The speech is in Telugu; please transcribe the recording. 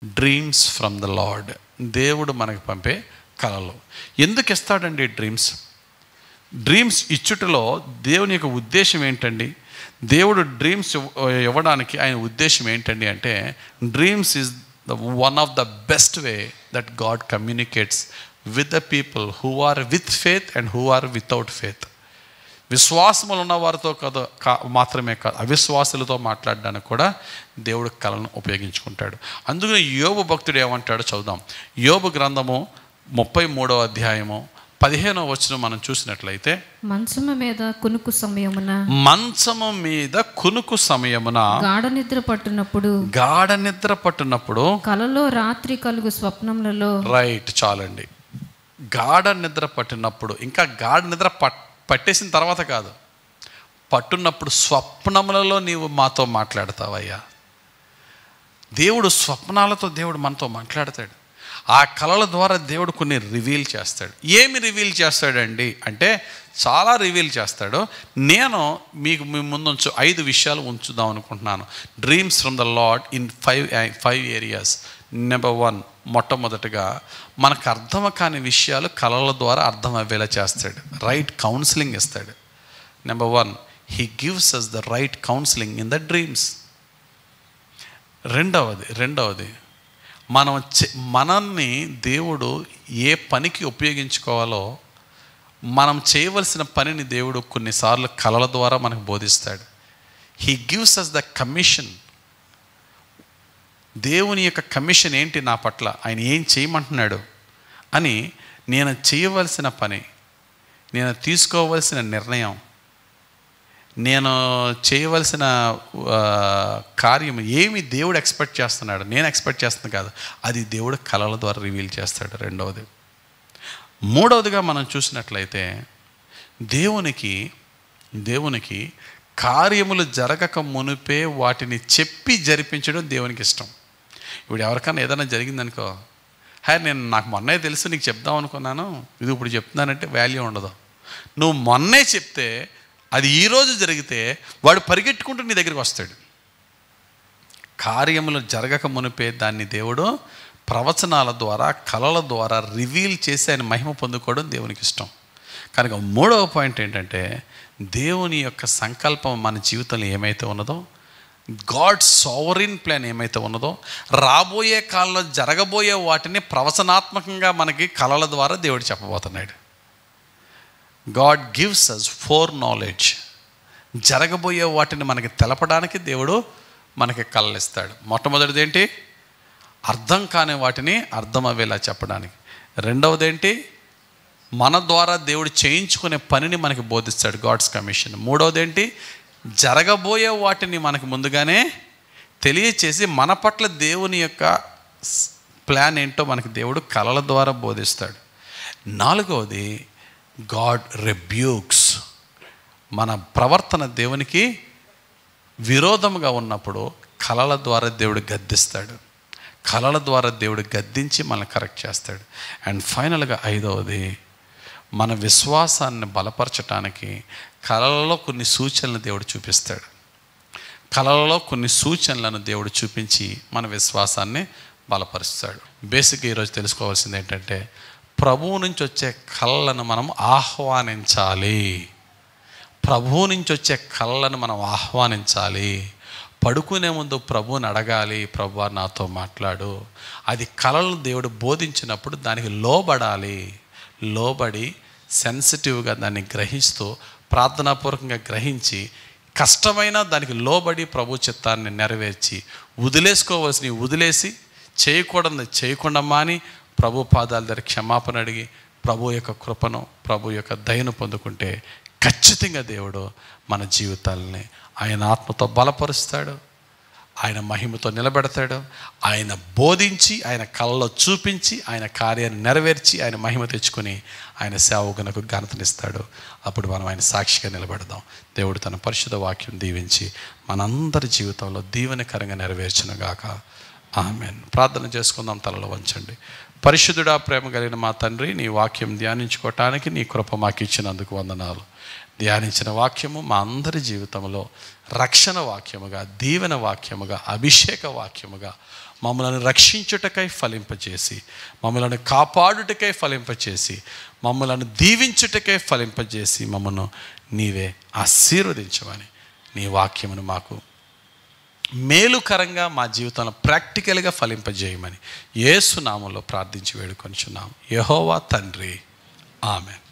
డ్రీమ్స్ ఫ్రమ్ ద లార్డ్ దేవుడు మనకు పంపే కళలు ఎందుకు ఇస్తాడండి డ్రీమ్స్ డ్రీమ్స్ ఇచ్చుటలో దేవుని యొక్క ఉద్దేశం ఏంటండి దేవుడు డ్రీమ్స్ ఇవ్వ- ఇవ్వడానికి ఆయన ఉద్దేశం ఏంటండి అంటే dreams is the one of the best way that God communicates with the people who are with faith and who are without faith విశ్వాసములు ఉన్న వారితో కదా కా మాత్రమే కాదు అవిశ్వాసులతో మాట్లాడడానికి కూడా దేవుడు కళను ఉపయోగించుకుంటాడు అందుకని యోబు భక్తుడు ఏమంటాడో చదుదాం యోబు గ్రంథము ముప్పై మూడవ అధ్యాయము పదిహేనవ వచనం మనం చూసినట్లయితే మంచము మీద కునుకు సమయమున మంచము మీద కునుకు సమయమున గాఢ నిద్ర పట్టునప్పుడు గాఢ నిద్ర పట్టున్నప్పుడు కలలో రాత్రి కలుగు స్వప్నములలో రైట్ చాలండి గాఢ నిద్ర పట్టినప్పుడు ఇంకా గాఢ నిద్ర పట్ పట్టేసిన తర్వాత కాదు పట్టున్నప్పుడు స్వప్నములలో నీవు మాతో మాట్లాడతావయ్యా దేవుడు స్వప్నాలతో దేవుడు మనతో మాట్లాడతాడు ఆ కళల ద్వారా దేవుడు కొన్ని రివీల్ చేస్తాడు ఏమి రివీల్ చేస్తాడండి అంటే చాలా రివీల్ చేస్తాడు నేను మీకు మీ ముందు ఉంచు ఐదు విషయాలు ఉంచుదాం అనుకుంటున్నాను dreams from the Lord in five five areas number one మొట్టమొదటిగా మనకు అర్థం కాని విషయాలు కళల ద్వారా అర్థం అయ్యేలా చేస్తాడు రైట్ కౌన్సిలింగ్ ఇస్తాడు number one he gives us the right counselling in the dreams రెండవది రెండవది మనం చే- మనల్ని దేవుడు ఏ పనికి ఉపయోగించుకోవాలో మనం చేయవలసిన పనిని దేవుడు కొన్నిసార్లు కళల ద్వారా మనకు బోధిస్తాడు he gives us the commission దేవుని యొక్క కమిషన్ ఏంటి నా పట్ల ఆయన ఏం చేయమంటున్నాడు అని నేను చేయవలసిన పని నేను తీసుకోవలసిన నిర్ణయం నేను చేయవలసిన ఆ, కార్యం ఏమి దేవుడు ఎక్స్పెక్ట్ చేస్తున్నాడు నేను ఎక్స్పెక్ట్ చేస్తుంది కాదు అది దేవుడు కళల ద్వారా రివీల్ చేస్తాడు రెండవది మూడవదిగా మనం చూసినట్లయితే దేవునికి దేవునికి కార్యములు జరగక మునిపే వాటిని చెప్పి జరిపించడం దేవునికి ఇష్టం ఇప్పుడు ఎవరికైనా ఏదైనా జరిగిందనుకో హాయ్ నేను నాకు మొన్నే తెలుసు నీకు చెప్దాం అనుకున్నాను ఇది ఇప్పుడు చెప్తున్నానంటే వాల్యూ ఉండదు నువ్వు మొన్నే చెప్తే అది ఈరోజు జరిగితే వాడు పరిగెట్టుకుంటూ నీ దగ్గరికి వస్తాడు కార్యములు జరగక మునిపే దాన్ని దేవుడు ప్రవచనాల ద్వారా కళల ద్వారా రివీల్ చేసి ఆయన మహిమ పొందుకోవడం దేవునికి ఇష్టం కనుక మూడవ పాయింట్ ఏంటంటే దేవుని యొక్క సంకల్పం మన జీవితంలో ఏమైతే ఉన్నదో గాడ్ సోవరిన్ ప్లాన్ ఏమైతే ఉన్నదో రాబోయే కాలంలో జరగబోయే వాటిని ప్రవచనాత్మకంగా మనకి కళల ద్వారా దేవుడు చెప్పబోతున్నాడు God gives us foreknowledge జరగబోయే వాటిని మనకి తెలపడానికి దేవుడు మనకి కళ్ళిస్తాడు మొట్టమొదటిది ఏంటి అర్థం కాని వాటిని అర్థం అయ్యేలా చెప్పడానికి రెండవది ఏంటి మన ద్వారా దేవుడు చేయించుకునే పనిని మనకి బోధిస్తాడు గాడ్స్ కమిషన్ మూడవది ఏంటి జరగబోయే వాటిని మనకి ముందుగానే తెలియచేసి మన పట్ల దేవుని యొక్క స్- ప్లాన్ ఏంటో మనకి దేవుడు కళల ద్వారా బోధిస్తాడు నాలుగవది గాడ్ రెబ్యూక్స్ మన ప్రవర్తన దేవునికి విరోధముగా ఉన్నప్పుడు కళల ద్వారా దేవుడు గద్దిస్తాడు కళల ద్వారా దేవుడు గద్దించి మనల్ని కరెక్ట్ చేస్తాడు అండ్ ఫైనల్గా ఐదవది మన విశ్వాసాన్ని బలపరచటానికి కళలలో కొన్ని సూచనలు దేవుడు చూపిస్తాడు కళలలో కొన్ని సూచనలను దేవుడు చూపించి మన విశ్వాసాన్ని బలపరుస్తాడు బేసిక్గా ఈరోజు తెలుసుకోవాల్సింది ఏంటంటే ప్రభువు నుంచి వచ్చే కళలను మనం ఆహ్వానించాలి ప్రభువు నుంచి వచ్చే కళలను మనం ఆహ్వానించాలి పడుకునే ముందు ప్రభువుని అడగాలి ప్రభు నాతో మాట్లాడు అది కళలను దేవుడు బోధించినప్పుడు దానికి లోబడాలి లోబడి సెన్సిటివ్గా దాన్ని గ్రహిస్తూ ప్రార్థనాపూర్వకంగా గ్రహించి కష్టమైన దానికి లోబడి ప్రభు చిత్తాన్ని నెరవేర్చి వదిలేసుకోవలసిన వదిలేసి చేయకూడదు చేయకుండా మాని ప్రభు పాదాల దగ్గర క్షమాపణ అడిగి ప్రభు యొక్క కృపను ప్రభు యొక్క దయను పొందుకుంటే ఖచ్చితంగా దేవుడు మన జీవితాలని ఆయన ఆత్మతో బలపరుస్తాడు ఆయన మహిమతో నిలబెడతాడు ఆయన బోధించి ఆయన కళ్ళలో చూపించి ఆయన కార్యాన్ని నెరవేర్చి ఆయన మహిమ తెచ్చుకొని ఆయన సేవకునకు ఘనతనిస్తాడు అప్పుడు మనం ఆయన సాక్షిగా నిలబెడదాం దేవుడు తన పరిశుద్ధ వాక్యం దీవించి మనందరి జీవితంలో దీవెనకరంగా నెరవేర్చునుగాక ఆమెన్ ప్రార్థన చేసుకుందాం తలలో వంచండి పరిశుద్ధుడా ప్రేమ కలిగిన మా తండ్రి నీ వాక్యం ధ్యానించుకోవటానికి నీ కృప మాకు ఇచ్చినందుకు వందనాలు ధ్యానించిన వాక్యము మా అందరి జీవితంలో రక్షణ వాక్యముగా దీవెన వాక్యముగా అభిషేక వాక్యముగా మమ్మల్ని రక్షించుటకై ఫలింపచేసి మమ్మల్ని కాపాడుటకై ఫలింపచేసి మమ్మల్ని దీవించుటకై ఫలింపజేసి మమ్మను నీవే ఆశీర్వదించమని నీ వాక్యమును మాకు మేలుకరంగా మా జీవితంలో ప్రాక్టికల్గా ఫలింపజేయమని యేసు నామంలో ప్రార్థించి వేడుకొనిచున్నాం యెహోవా తండ్రి ఆమెన్